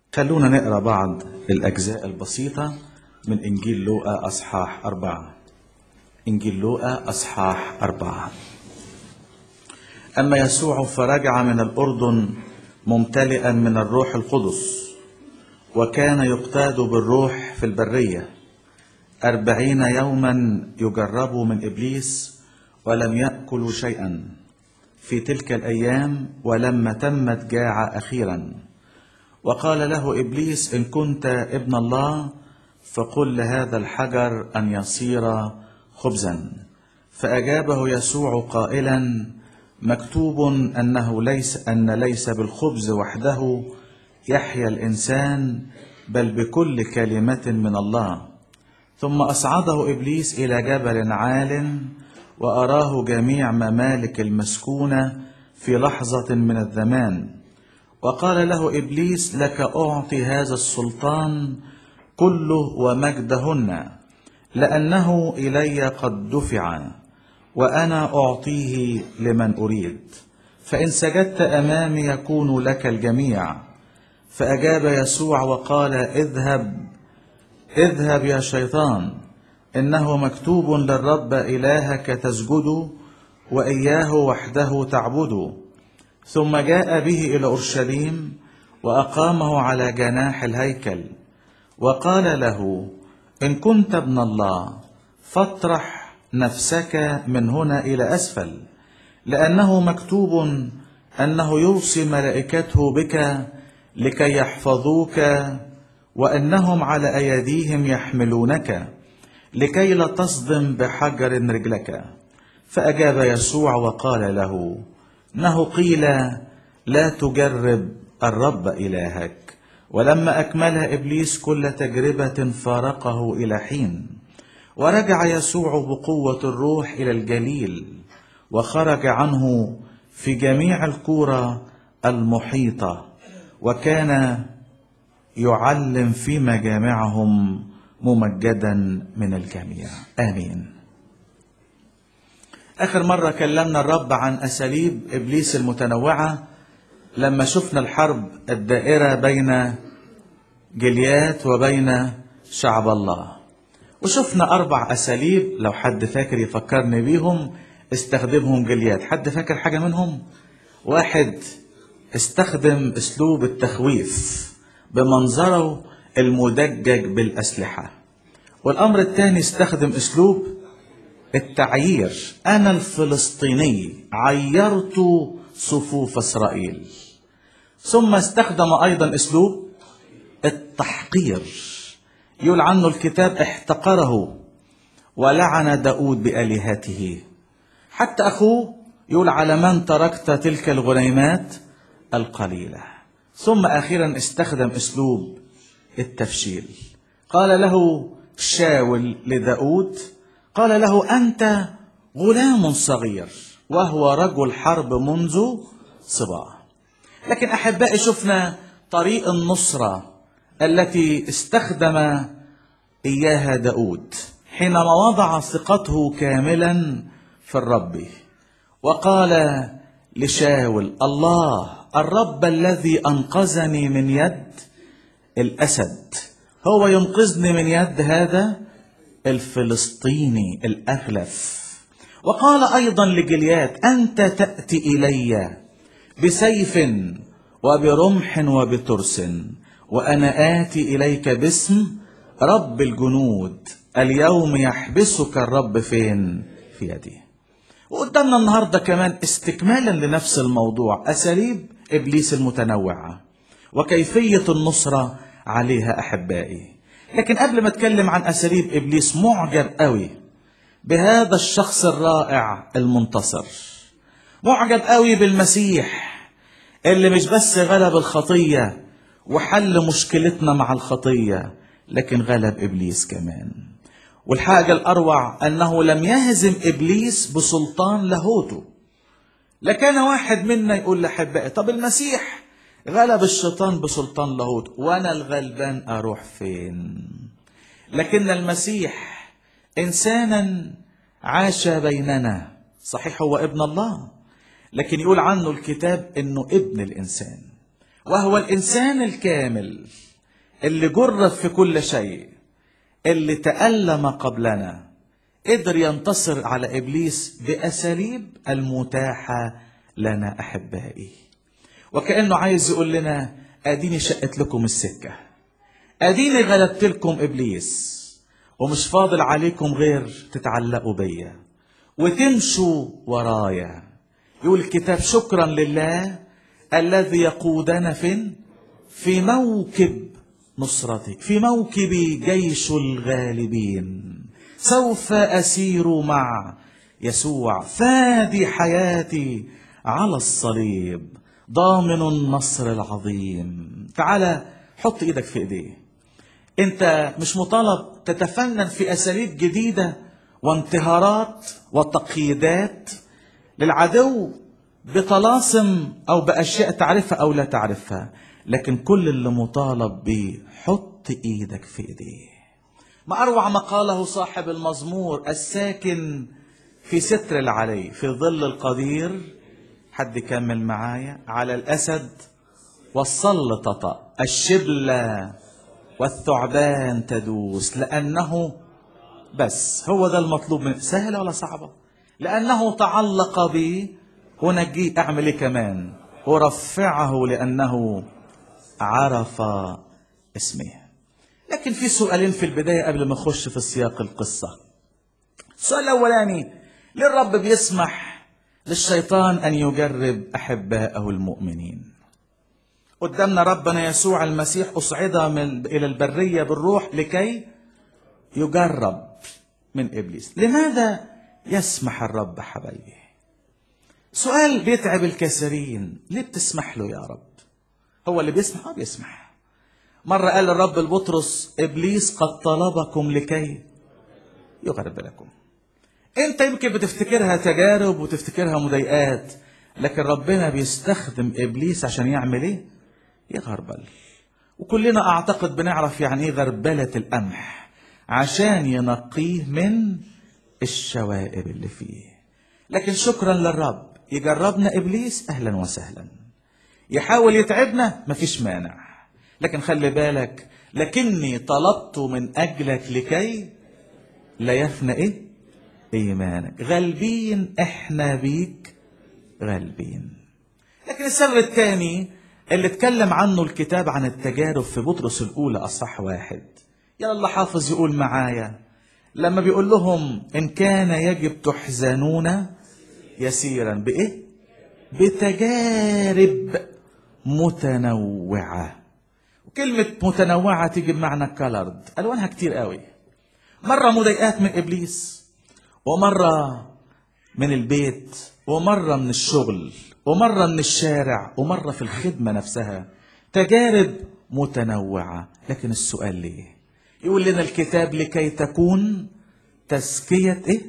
خلونا نقرا بعض الأجزاء البسيطة من إنجيل لوقا أصحاح أربعة إنجيل لوقا أصحاح أربعة أما يسوع فرجع من الأردن ممتلئا من الروح القدس وكان يقتاد بالروح في البرية أربعين يوما يجرب من إبليس ولم يأكل شيئا في تلك الأيام ولما تمت جاع أخيرا وقال له إبليس إن كنت ابن الله فقل لهذا الحجر أن يصير خبزا فأجابه يسوع قائلا مكتوب أنه ليس أن ليس بالخبز وحده يحيا الإنسان بل بكل كلمة من الله ثم أصعده إبليس إلى جبل عال وأراه جميع ممالك المسكونة في لحظة من الزمان وقال له إبليس لك أعطي هذا السلطان كله ومجدهن لأنه إلي قد دفع وأنا أعطيه لمن أريد فإن سجدت أمامي يكون لك الجميع فأجاب يسوع وقال اذهب اذهب يا شيطان إنه مكتوب للرب إلهك تسجد وإياه وحده تعبد ثم جاء به إلى أورشليم وأقامه على جناح الهيكل وقال له إن كنت ابن الله فاطرح نفسك من هنا إلى أسفل لأنه مكتوب أنه يوصي ملائكته بك لكي يحفظوك وأنهم على أيديهم يحملونك لكي لا تصدم بحجر رجلك فأجاب يسوع وقال له انه قيل لا تجرب الرب الهك ولما اكملها ابليس كل تجربه فارقه الى حين ورجع يسوع بقوه الروح الى الجليل وخرج عنه في جميع القرى المحيطه وكان يعلم في مجامعهم ممجدا من الجميع امين آخر مرة كلمنا الرب عن أساليب إبليس المتنوعة لما شفنا الحرب الدائرة بين جليات وبين شعب الله وشفنا أربع أساليب لو حد فاكر يفكرني بيهم استخدمهم جليات حد فاكر حاجة منهم واحد استخدم أسلوب التخويف بمنظره المدجج بالأسلحة والأمر الثاني استخدم أسلوب التعيير أنا الفلسطيني عيرت صفوف إسرائيل ثم استخدم أيضا أسلوب التحقير يقول عنه الكتاب احتقره ولعن داود بآلهته حتى أخوه يقول على من تركت تلك الغنيمات القليلة ثم أخيرا استخدم أسلوب التفشيل قال له شاول لداود قال له أنت غلام صغير وهو رجل حرب منذ صباه لكن أحبائي شفنا طريق النصرة التي استخدم إياها داود حينما وضع ثقته كاملا في الرب وقال لشاول الله الرب الذي أنقذني من يد الأسد هو ينقذني من يد هذا الفلسطيني الأغلف وقال أيضا لجليات أنت تأتي إلي بسيف وبرمح وبترس وأنا آتي إليك باسم رب الجنود اليوم يحبسك الرب فين في يدي وقدامنا النهاردة كمان استكمالا لنفس الموضوع أساليب إبليس المتنوعة وكيفية النصرة عليها أحبائي لكن قبل ما اتكلم عن اساليب ابليس معجب قوي بهذا الشخص الرائع المنتصر معجب قوي بالمسيح اللي مش بس غلب الخطيه وحل مشكلتنا مع الخطيه لكن غلب ابليس كمان والحاجه الاروع انه لم يهزم ابليس بسلطان لاهوته لكان واحد منا يقول لاحبائي طب المسيح غلب الشيطان بسلطان لاهوت وانا الغلبان اروح فين لكن المسيح انسانا عاش بيننا صحيح هو ابن الله لكن يقول عنه الكتاب انه ابن الانسان وهو الإنسان الكامل اللي جرب في كل شيء اللي تألم قبلنا قدر ينتصر على إبليس بأساليب المتاحة لنا أحبائي وكأنه عايز يقول لنا أديني شقت لكم السكة أديني غلبت لكم إبليس ومش فاضل عليكم غير تتعلقوا بيا وتمشوا ورايا يقول الكتاب شكرا لله الذي يقودنا فين في موكب نصرتك في موكب جيش الغالبين سوف أسير مع يسوع فادي حياتي على الصليب ضامن النصر العظيم تعال حط ايدك في ايديه انت مش مطالب تتفنن في اساليب جديده وانتهارات وتقييدات للعدو بطلاسم او باشياء تعرفها او لا تعرفها لكن كل اللي مطالب بيه حط ايدك في ايديه ما اروع ما قاله صاحب المزمور الساكن في ستر العلي في ظل القدير حد يكمل معايا على الاسد والصل تطأ الشبلة والثعبان تدوس لأنه بس هو ده المطلوب من سهلة ولا صعبة لأنه تعلق بي ونجيه أعمل إيه كمان ورفعه لأنه عرف اسمه لكن في سؤالين في البداية قبل ما أخش في سياق القصة السؤال الأولاني ليه الرب بيسمح للشيطان أن يجرب أحباءه المؤمنين قدامنا ربنا يسوع المسيح أصعد من إلى البرية بالروح لكي يجرب من إبليس لماذا يسمح الرب حبايبي سؤال بيتعب الكثيرين ليه بتسمح له يا رب هو اللي بيسمح اه بيسمح مرة قال الرب لبطرس إبليس قد طلبكم لكي يغرب لكم انت يمكن بتفتكرها تجارب وتفتكرها مضايقات لكن ربنا بيستخدم ابليس عشان يعمل ايه يغربل وكلنا اعتقد بنعرف يعني ايه غربله القمح عشان ينقيه من الشوائب اللي فيه لكن شكرا للرب يجربنا ابليس اهلا وسهلا يحاول يتعبنا مفيش مانع لكن خلي بالك لكني طلبت من اجلك لكي لا يفنى ايه ايمانك غالبين احنا بيك غالبين لكن السر الثاني اللي اتكلم عنه الكتاب عن التجارب في بطرس الاولى اصح واحد يا الله حافظ يقول معايا لما بيقول لهم ان كان يجب تحزنون يسيرا بايه بتجارب متنوعه وكلمه متنوعه تيجي بمعنى كالرد الوانها كتير قوي مره مضايقات من ابليس ومرة من البيت ومرة من الشغل ومرة من الشارع ومرة في الخدمة نفسها تجارب متنوعة لكن السؤال ليه يقول لنا الكتاب لكي تكون تزكية ايه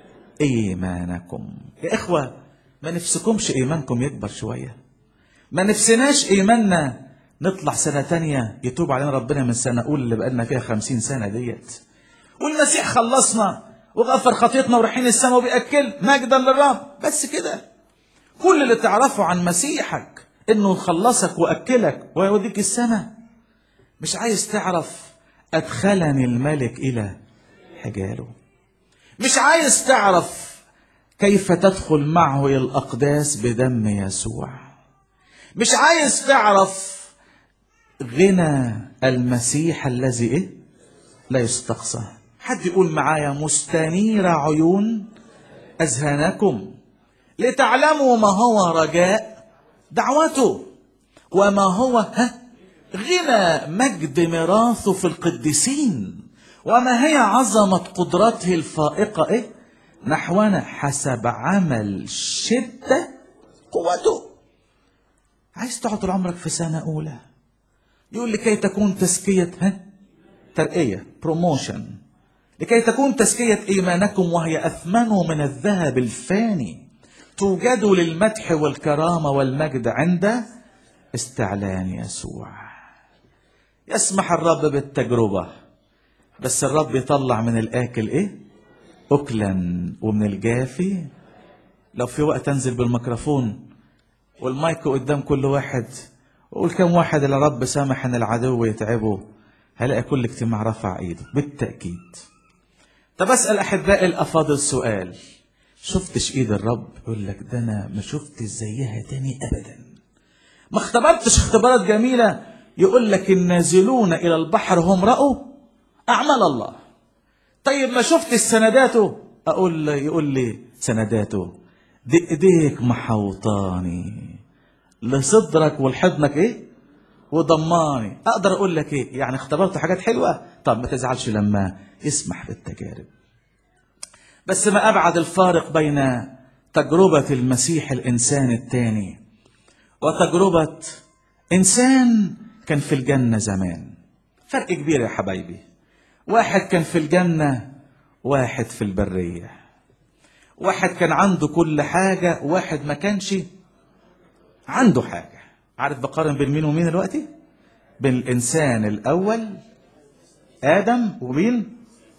ايمانكم يا اخوة ما نفسكمش ايمانكم يكبر شوية ما نفسناش ايماننا نطلع سنة تانية يتوب علينا ربنا من سنة أولى اللي بقالنا فيها خمسين سنة ديت والمسيح خلصنا وغفر خطيتنا ورايحين السماء وبيأكل مجدا للرب بس كده كل اللي تعرفه عن مسيحك انه خلصك واكلك ويوديك السماء مش عايز تعرف ادخلني الملك الى حجاله مش عايز تعرف كيف تدخل معه الى الاقداس بدم يسوع مش عايز تعرف غنى المسيح الذي ايه لا يستقصى حد يقول معايا مستنير عيون أذهانكم لتعلموا ما هو رجاء دعوته وما هو ها غنى مجد ميراثه في القديسين وما هي عظمة قدرته الفائقة إيه؟ نحونا حسب عمل شدة قوته عايز تقعد طول عمرك في سنة أولى يقول لكي تكون تزكية ها ترقية بروموشن لكي تكون تزكية إيمانكم وهي أثمن من الذهب الفاني توجد للمدح والكرامة والمجد عند استعلان يسوع يسمح الرب بالتجربة بس الرب يطلع من الآكل إيه؟ أكلا ومن الجافي لو في وقت أنزل بالميكروفون والمايك قدام كل واحد وقول كم واحد اللي رب سامح ان العدو يتعبه هلاقي كل اجتماع رفع ايده بالتأكيد طب اسأل احبائي الافاضل سؤال شفتش ايد الرب يقول لك ده انا ما شفتش زيها تاني ابدا ما اختبرتش اختبارات جميلة يقول لك النازلون الى البحر هم رأوا اعمال الله طيب ما شفتش سنداته اقول يقول لي سنداته دي ايديك محوطاني لصدرك ولحضنك ايه وضماني اقدر اقول لك ايه يعني اختبرت حاجات حلوه طب ما تزعلش لما يسمح بالتجارب بس ما ابعد الفارق بين تجربه المسيح الانسان الثاني وتجربه انسان كان في الجنه زمان فرق كبير يا حبايبي واحد كان في الجنه واحد في البريه واحد كان عنده كل حاجه واحد ما كانش عنده حاجه عارف بقارن بين مين ومين دلوقتي بين الانسان الاول ادم ومين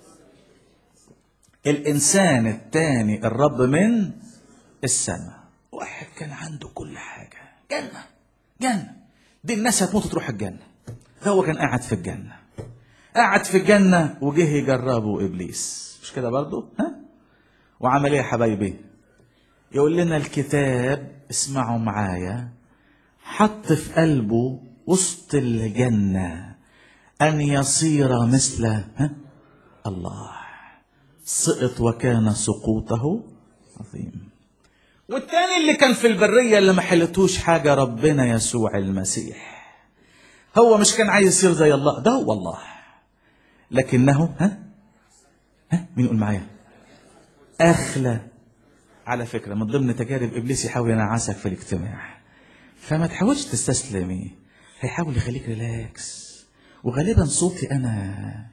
الانسان الثاني الرب من السماء واحد كان عنده كل حاجه جنه جنه دي الناس هتموت تروح الجنه ده هو كان قاعد في الجنه قاعد في الجنه وجه يجربه ابليس مش كده برضه ها وعمل ايه يا حبايبي يقول لنا الكتاب اسمعوا معايا حط في قلبه وسط الجنة أن يصير مثل ها؟ الله سقط وكان سقوطه عظيم والتاني اللي كان في البرية اللي ما حلتوش حاجة ربنا يسوع المسيح هو مش كان عايز يصير زي الله ده هو الله لكنه ها ها مين يقول معايا أخلى على فكرة من ضمن تجارب إبليس يحاول ينعسك في الاجتماع فما تحاولش تستسلمي هيحاول يخليك ريلاكس وغالبا صوتي انا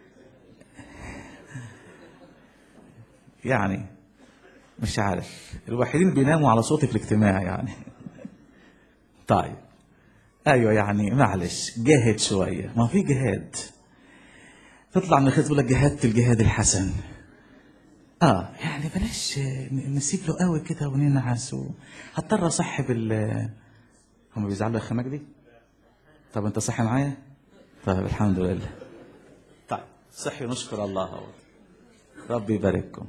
يعني مش عارف الوحيدين بيناموا على صوتي في الاجتماع يعني طيب ايوه يعني معلش جاهد شويه ما في جهاد تطلع من الخيط تقول لك جهدت الجهاد الحسن اه يعني بلاش نسيب له قوي كده وننعس هضطر اصحب ال هم بيزعلوا يا اخي مجدي؟ طب انت صحي معايا؟ طيب الحمد لله. طيب صحي نشكر الله هو. ربي يبارككم.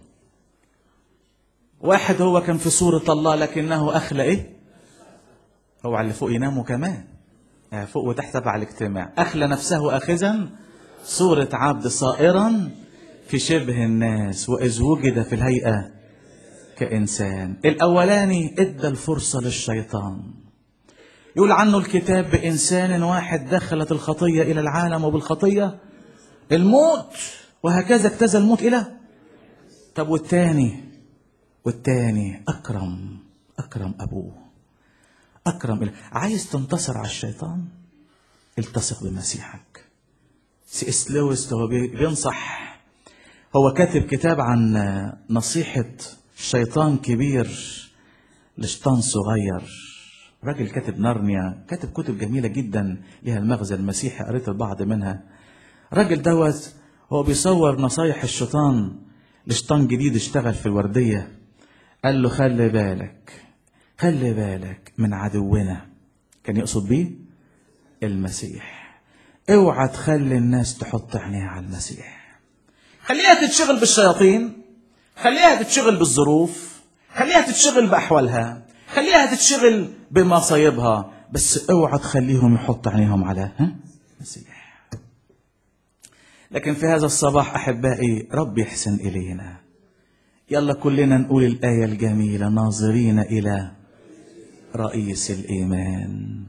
واحد هو كان في صورة الله لكنه أخلى إيه؟ هو اللي فوق يناموا كمان. يعني فوق وتحت تبع الاجتماع. أخلى نفسه آخذا صورة عبد صائرا في شبه الناس وإذ وجد في الهيئة كإنسان. الأولاني إدى الفرصة للشيطان. يقول عنه الكتاب بإنسان واحد دخلت الخطية إلى العالم وبالخطية الموت وهكذا اجتزى الموت إلى طب والتاني والتاني أكرم أكرم أبوه أكرم إلى عايز تنتصر على الشيطان التصق بمسيحك سي اس لويس هو بينصح هو كاتب كتاب عن نصيحة شيطان كبير لشيطان صغير راجل كاتب نارنيا كاتب كتب جميلة جدا لها المغزى المسيحي قريت البعض منها الراجل دوت هو بيصور نصايح الشيطان لشيطان جديد اشتغل في الوردية قال له خلي بالك خلي بالك من عدونا كان يقصد بيه المسيح اوعى تخلي الناس تحط عينيها على المسيح خليها تتشغل بالشياطين خليها تتشغل بالظروف خليها تتشغل بأحوالها خليها تتشغل بمصايبها بس اوعى تخليهم يحط عينيهم على ها المسيح لكن في هذا الصباح احبائي رب يحسن الينا يلا كلنا نقول الايه الجميله ناظرين الى رئيس الايمان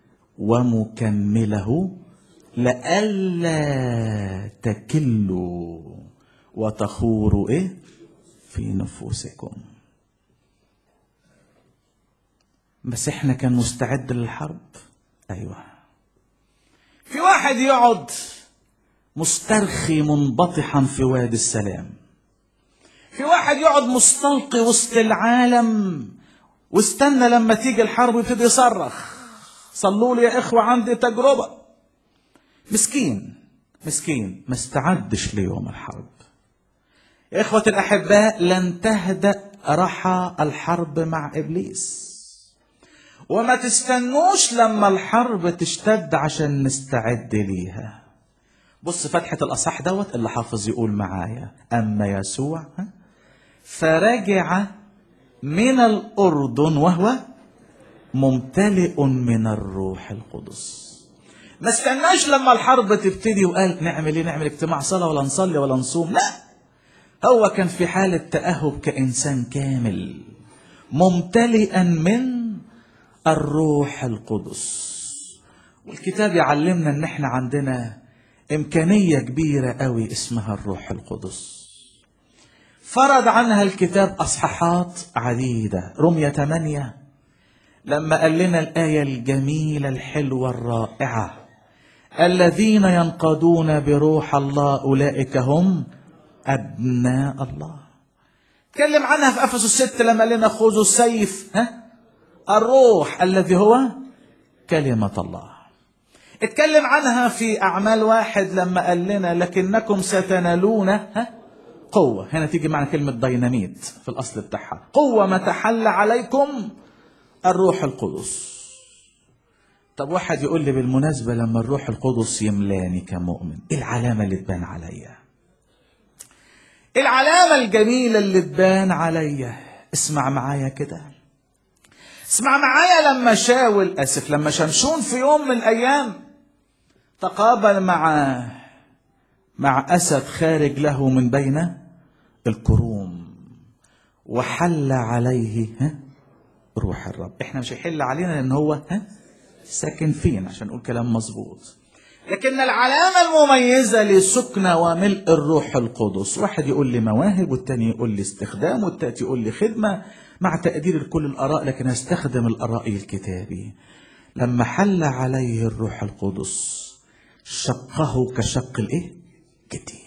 ومكمله لئلا تكلوا وتخوروا ايه في نفوسكم بس احنا كان مستعد للحرب ايوه في واحد يقعد مسترخي منبطحا في وادي السلام في واحد يقعد مستلقي وسط العالم واستنى لما تيجي الحرب ويبتدي يصرخ صلوا لي يا اخوه عندي تجربه مسكين مسكين ما استعدش ليوم الحرب يا اخوه الاحباء لن تهدا رحى الحرب مع ابليس وما تستنوش لما الحرب تشتد عشان نستعد ليها بص فتحة الأصح دوت اللي حافظ يقول معايا أما يسوع ها؟ فرجع من الأردن وهو ممتلئ من الروح القدس ما استناش لما الحرب تبتدي وقال نعمل ايه نعمل اجتماع صلاة ولا نصلي ولا نصوم لا هو كان في حالة تأهب كإنسان كامل ممتلئا من الروح القدس والكتاب يعلمنا ان احنا عندنا امكانية كبيرة قوي اسمها الروح القدس فرض عنها الكتاب اصحاحات عديدة رمية 8 لما قال لنا الآية الجميلة الحلوة الرائعة الذين ينقضون بروح الله أولئك هم أبناء الله تكلم عنها في أفسس 6 لما قال لنا خذوا السيف ها الروح الذي هو كلمة الله اتكلم عنها في أعمال واحد لما قال لنا لكنكم ستنالون ها قوة هنا تيجي معنى كلمة ديناميت في الأصل بتاعها قوة ما تحل عليكم الروح القدس طب واحد يقول لي بالمناسبة لما الروح القدس يملاني كمؤمن ايه العلامة اللي تبان عليا العلامة الجميلة اللي تبان عليا اسمع معايا كده اسمع معايا لما شاول اسف لما شمشون في يوم من الايام تقابل مع مع اسد خارج له من بين الكروم وحل عليه ها روح الرب احنا مش هيحل علينا لان هو ها ساكن فينا عشان نقول كلام مظبوط لكن العلامة المميزة لسكن وملء الروح القدس واحد يقول لي مواهب والتاني يقول لي استخدام والتالت يقول لي خدمة مع تقدير كل الآراء لكن استخدم الآراء الكتابي لما حل عليه الروح القدس شقه كشق الايه جدي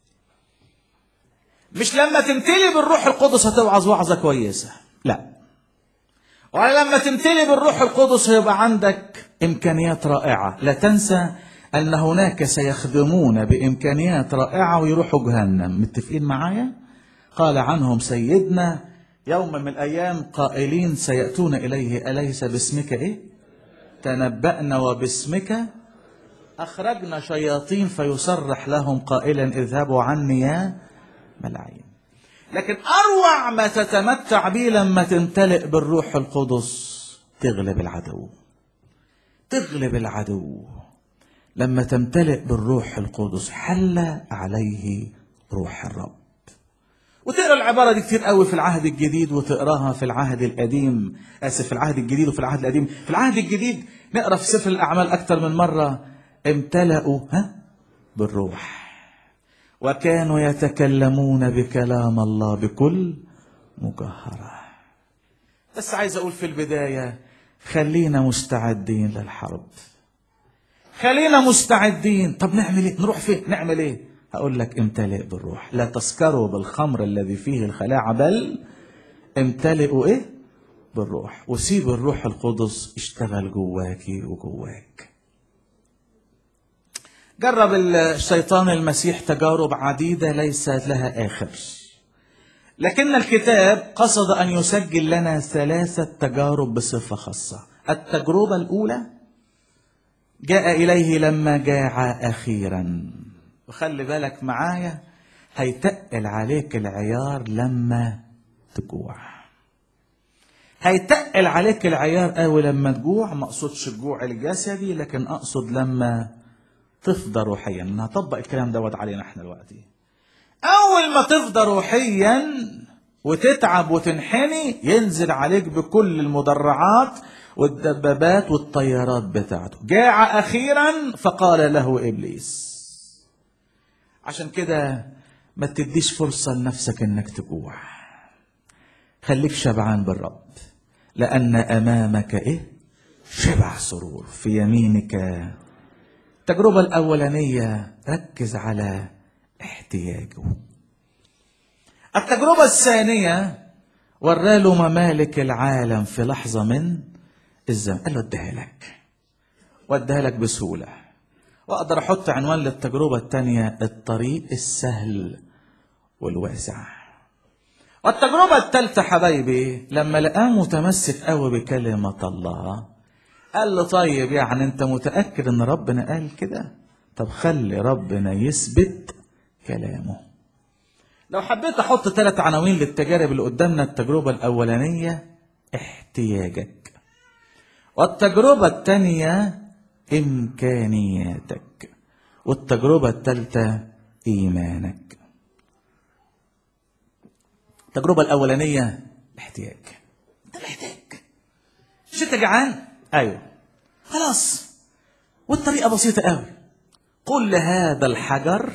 مش لما تمتلي بالروح القدس هتوعظ وعظة كويسة لا ولا لما تمتلي بالروح القدس هيبقى عندك إمكانيات رائعة لا تنسى أن هناك سيخدمون بإمكانيات رائعة ويروحوا جهنم متفقين معايا قال عنهم سيدنا يوم من الأيام قائلين سيأتون إليه أليس باسمك إيه تنبأنا وباسمك أخرجنا شياطين فيصرح لهم قائلا اذهبوا عني يا ملاعين لكن أروع ما تتمتع به لما تمتلئ بالروح القدس تغلب العدو تغلب العدو لما تمتلئ بالروح القدس حل عليه روح الرب وتقرا العباره دي كتير قوي في العهد الجديد وتقراها في العهد القديم اسف في العهد الجديد وفي العهد القديم في العهد الجديد نقرا في سفر الاعمال اكتر من مره امتلأوا ها بالروح وكانوا يتكلمون بكلام الله بكل مجهرة بس عايز أقول في البداية خلينا مستعدين للحرب خلينا مستعدين طب نعمل ايه نروح فين نعمل ايه هقول لك امتلئ بالروح لا تسكروا بالخمر الذي فيه الخلاعة بل امتلئوا ايه بالروح وسيب الروح القدس اشتغل جواكي وجواك جرب الشيطان المسيح تجارب عديدة ليست لها آخر لكن الكتاب قصد أن يسجل لنا ثلاثة تجارب بصفة خاصة التجربة الأولى جاء إليه لما جاع أخيرا وخلي بالك معايا هيتقل عليك العيار لما تجوع هيتقل عليك العيار قوي لما تجوع ما اقصدش الجوع الجسدي لكن اقصد لما تفضى روحيا انا هطبق الكلام دوت علينا احنا دلوقتي اول ما تفضى روحيا وتتعب وتنحني ينزل عليك بكل المدرعات والدبابات والطيارات بتاعته جاع اخيرا فقال له ابليس عشان كده ما تديش فرصة لنفسك انك تجوع خليك شبعان بالرب لأن أمامك إيه؟ شبع سرور في يمينك التجربة الأولانية ركز على احتياجه التجربة الثانية وراله ممالك العالم في لحظة من الزمن قال له اديها لك واديها لك بسهولة واقدر احط عنوان للتجربة الثانية الطريق السهل والواسع والتجربة الثالثة حبايبي لما لقاه متمسك قوي بكلمة الله قال له طيب يعني انت متأكد ان ربنا قال كده طب خلي ربنا يثبت كلامه لو حبيت احط ثلاث عناوين للتجارب اللي قدامنا التجربة الاولانية احتياجك والتجربة الثانية امكانياتك والتجربة الثالثة ايمانك التجربة الأولانية الاحتياج أنت محتاج مش أنت جعان؟ أيوه خلاص والطريقة بسيطة قوي قل لهذا الحجر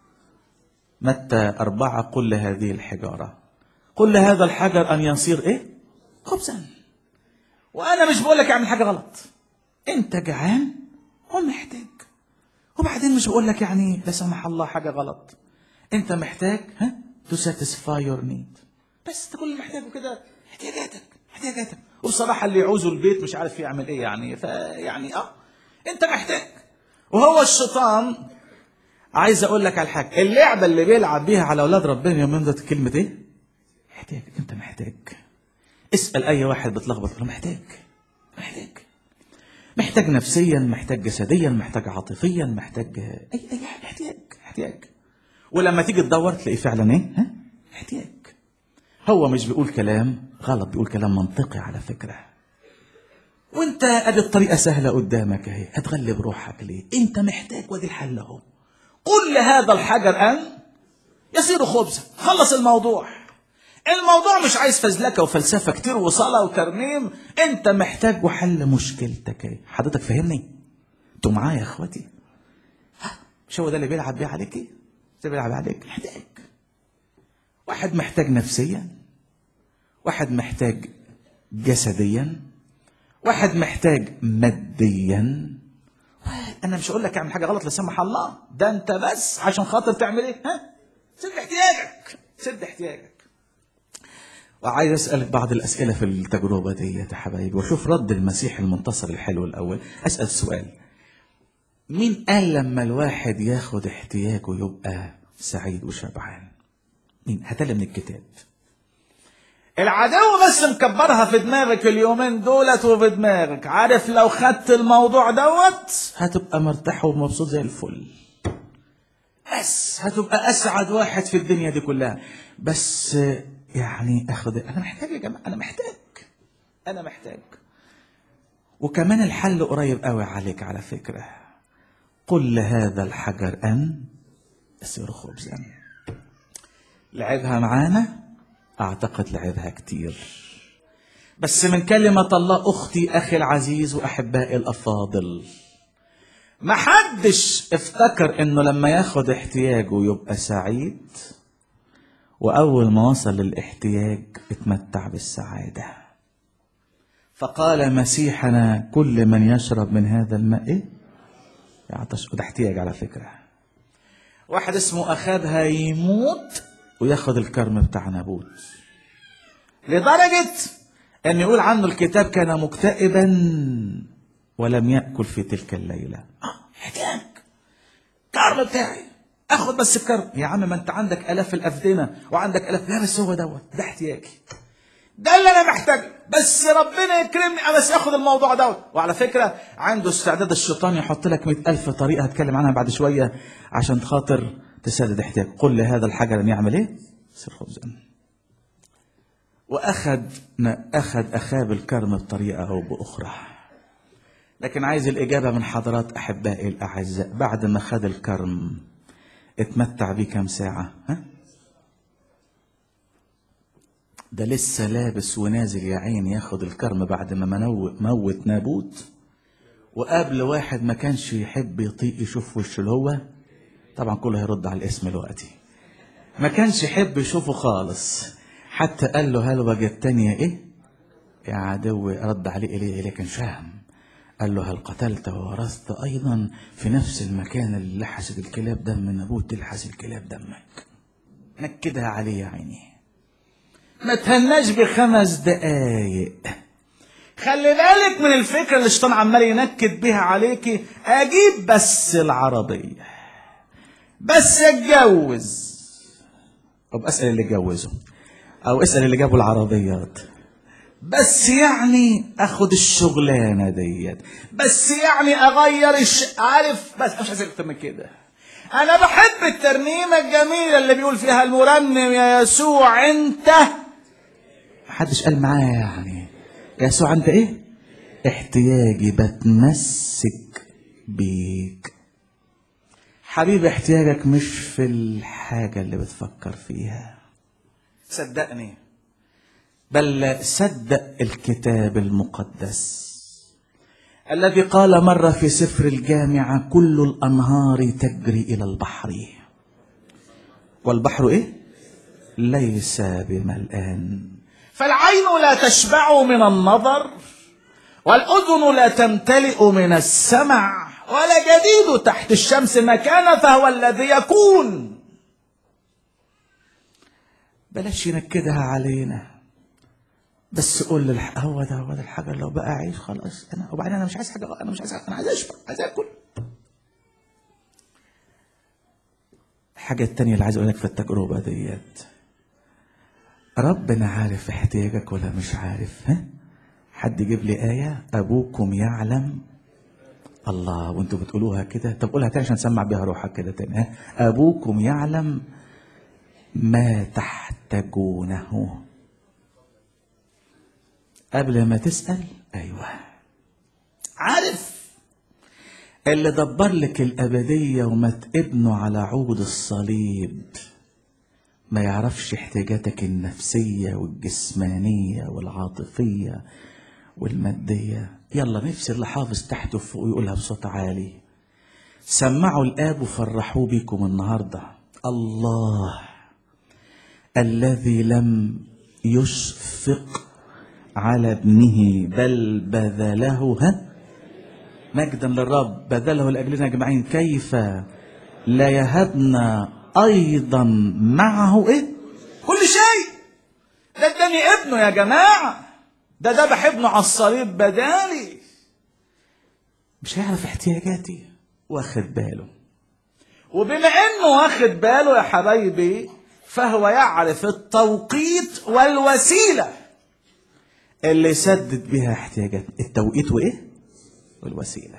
متى أربعة قل لهذه الحجارة قل لهذا الحجر أن يصير إيه؟ خبزا وأنا مش بقول لك اعمل حاجة غلط أنت جعان ومحتاج وبعدين مش بقول لك يعني لا سمح الله حاجة غلط أنت محتاج ها to satisfy your need بس انت كل اللي محتاجه كده احتياجاتك احتياجاتك وبصراحة اللي يعوزه البيت مش عارف يعمل ايه يعني فيعني اه انت محتاج وهو الشيطان عايز اقول لك على حاجة اللعبة اللي بيلعب بيها على اولاد ربنا يومين ده كلمة ايه؟ محتاج انت محتاج اسأل اي واحد بتلخبط له محتاج محتاج محتاج نفسيا محتاج جسديا محتاج عاطفيا محتاج اي اي حاجة احتياج احتياج ولما تيجي تدور تلاقيه فعلا ايه؟ ها؟ احتياج هو مش بيقول كلام غلط بيقول كلام منطقي على فكرة وانت ادي الطريقة سهلة قدامك اهي هتغلب روحك ليه انت محتاج وادي الحل اهو قل لهذا الحجر ان يصير خبزا خلص الموضوع الموضوع مش عايز فزلكة وفلسفة كتير وصلاة وترنيم انت محتاج وحل مشكلتك ايه حضرتك فاهمني انتوا معايا يا اخواتي ها مش هو ده اللي بيلعب بيه عليك ايه ده بيلعب عليك محتاج واحد محتاج نفسيا واحد محتاج جسديا واحد محتاج ماديا انا مش هقول لك اعمل حاجه غلط لا سمح الله ده انت بس عشان خاطر تعمل ايه ها سد احتياجك سد احتياجك وعايز اسالك بعض الاسئله في التجربه دي يا حبايبي واشوف رد المسيح المنتصر الحلو الاول اسال سؤال مين قال لما الواحد ياخد احتياجه يبقى سعيد وشبعان مين هتلا من الكتاب العدو بس مكبرها في دماغك اليومين دولت وفي دماغك عارف لو خدت الموضوع دوت هتبقى مرتاح ومبسوط زي الفل بس هتبقى اسعد واحد في الدنيا دي كلها بس يعني اخد انا محتاج يا جماعه انا محتاج انا محتاج وكمان الحل قريب قوي عليك على فكره قل لهذا الحجر ان يصير خبزا لعبها معانا اعتقد لعبها كتير بس من كلمة الله أختي أخي العزيز وأحبائي الأفاضل ما حدش افتكر إنه لما ياخد احتياجه يبقى سعيد وأول ما وصل للاحتياج اتمتع بالسعادة فقال مسيحنا كل من يشرب من هذا الماء إيه؟ يعطش وده احتياج على فكرة واحد اسمه أخذها يموت وياخد الكرم بتاع نابوت لدرجة أن يقول عنه الكتاب كان مكتئبا ولم يأكل في تلك الليلة آه احتياج كرم بتاعي اخد بس الكرم يا عم ما انت عندك الاف الافدنه وعندك الاف لا بس هو دوت ده احتياجي ده اللي انا محتاجه بس ربنا يكرمني انا بس اخد الموضوع دوت وعلى فكره عنده استعداد الشيطان يحط لك مئة ألف طريقه هتكلم عنها بعد شويه عشان خاطر تسدد احتياج قل لهذا الحجر ان يعمل ايه؟ يصير خبزا واخذ اخذ اخاب الكرم بطريقه او باخرى لكن عايز الاجابه من حضرات احبائي الاعزاء بعد ما خد الكرم اتمتع بيه كام ساعة ها؟ ده لسه لابس ونازل يا عين ياخد الكرم بعد ما منو... موت نابوت وقابل واحد ما كانش يحب يطيق يشوف وشه اللي هو طبعا كله هيرد على الاسم دلوقتي ما كانش يحب يشوفه خالص حتى قال له هل وجدتني ايه يا عدو رد عليه اليه اليه كان فاهم قال له هل قتلت وورثت ايضا في نفس المكان اللي لحست الكلاب دم نابوت تلحس الكلاب دمك نكدها عليه يا عيني ما تهناش بخمس دقايق خلي بالك من الفكرة اللي الشيطان عمال ينكد بيها عليكي اجيب بس العربية بس اتجوز طب اسأل اللي اتجوزه او اسال اللي جابوا العربيات بس يعني اخد الشغلانه ديت بس يعني اغير الش... عارف بس مش عايز اكتر من كده انا بحب الترنيمه الجميله اللي بيقول فيها المرنم يا يسوع انت محدش قال معايا يعني يا يسوع انت ايه احتياجي بتمسك بيك حبيبي احتياجك مش في الحاجه اللي بتفكر فيها صدقني بل صدق الكتاب المقدس الذي قال مرة في سفر الجامعة كل الأنهار تجري إلى البحر والبحر إيه؟ ليس بملآن فالعين لا تشبع من النظر والأذن لا تمتلئ من السمع ولا جديد تحت الشمس مكان فهو الذي يكون بلاش ينكدها علينا بس قول للح... هو ده هو ده الحاجه لو بقى عيش خلاص انا وبعدين انا مش عايز حاجه انا مش عايز انا عايز اشبع عايز اكل الحاجه التانية اللي عايز اقول لك في التجربه ديت ربنا عارف احتياجك ولا مش عارف ها حد يجيب لي آية أبوكم يعلم الله وانتوا بتقولوها كده طب قولها تاني عشان نسمع بيها روحك كده تاني ها أبوكم يعلم ما تحتاجونه قبل ما تسأل أيوة عارف اللي دبر لك الأبدية ومات ابنه على عود الصليب ما يعرفش احتياجاتك النفسية والجسمانية والعاطفية والمادية يلا نفسي اللي حافظ تحته فوق ويقولها بصوت عالي سمعوا الآب وفرحوا بكم النهاردة الله الذي لم يشفق على ابنه بل بذله ها مجدا للرب بذله لاجلنا اجمعين كيف لا يهبنا ايضا معه ايه كل شيء ده اداني ابنه يا جماعه ده ذبح ابنه على الصليب بدالي مش هيعرف احتياجاتي واخد باله وبما انه واخد باله يا حبايبي فهو يعرف التوقيت والوسيله اللي يسدد بها احتياجات التوقيت وايه والوسيله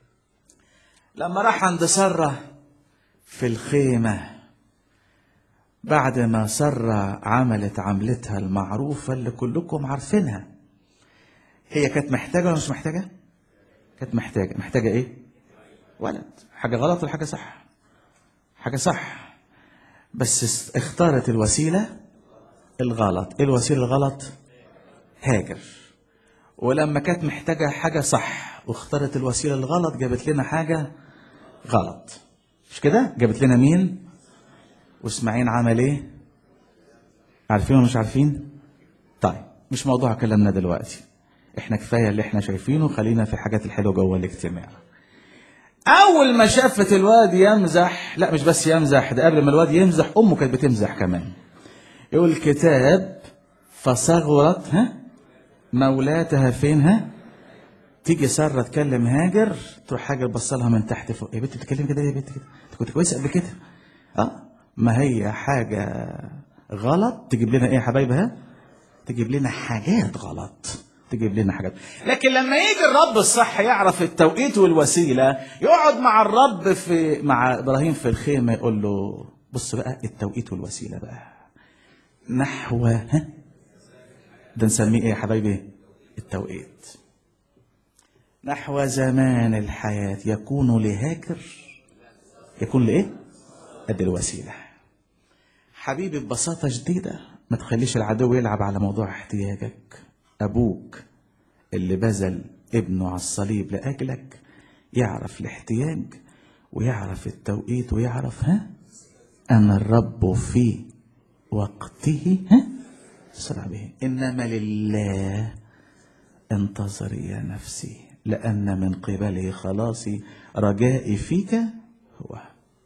لما راح عند سره في الخيمه بعد ما سره عملت عملتها المعروفه اللي كلكم عارفينها هي كانت محتاجه ولا مش محتاجه كانت محتاجه محتاجه ايه ولد حاجه غلط ولا حاجه صح حاجه صح بس اختارت الوسيله الغلط ايه الوسيله الغلط هاجر ولما كانت محتاجة حاجة صح واختارت الوسيلة الغلط جابت لنا حاجة غلط مش كده جابت لنا مين واسماعيل عمل ايه عارفين ولا مش عارفين طيب مش موضوع كلامنا دلوقتي احنا كفاية اللي احنا شايفينه خلينا في الحاجات الحلوة جوه الاجتماع اول ما شافت الواد يمزح لا مش بس يمزح ده قبل ما الواد يمزح امه كانت بتمزح كمان يقول الكتاب فصغرت ها مولاتها فين ها تيجي ساره تكلم هاجر تروح هاجر بصلها من تحت فوق يا بنت بتتكلمي كده يا بنت كده انت كنت كويسه قبل كده اه ما هي حاجه غلط تجيب لنا ايه يا حبايبي ها تجيب لنا حاجات غلط تجيب لنا حاجات لكن لما يجي الرب الصح يعرف التوقيت والوسيله يقعد مع الرب في مع ابراهيم في الخيمه يقول له بص بقى التوقيت والوسيله بقى نحو ها ده نسميه ايه يا حبايبي التوقيت نحو زمان الحياة يكون لهاجر يكون لإيه؟ قد الوسيلة حبيبي ببساطة شديدة ما تخليش العدو يلعب على موضوع احتياجك أبوك اللي بذل ابنه على الصليب لأجلك يعرف الاحتياج ويعرف التوقيت ويعرف ها أنا الرب في وقته ها اسرع به إنما لله انتظري يا نفسي لأن من قبله خلاصي رجائي فيك هو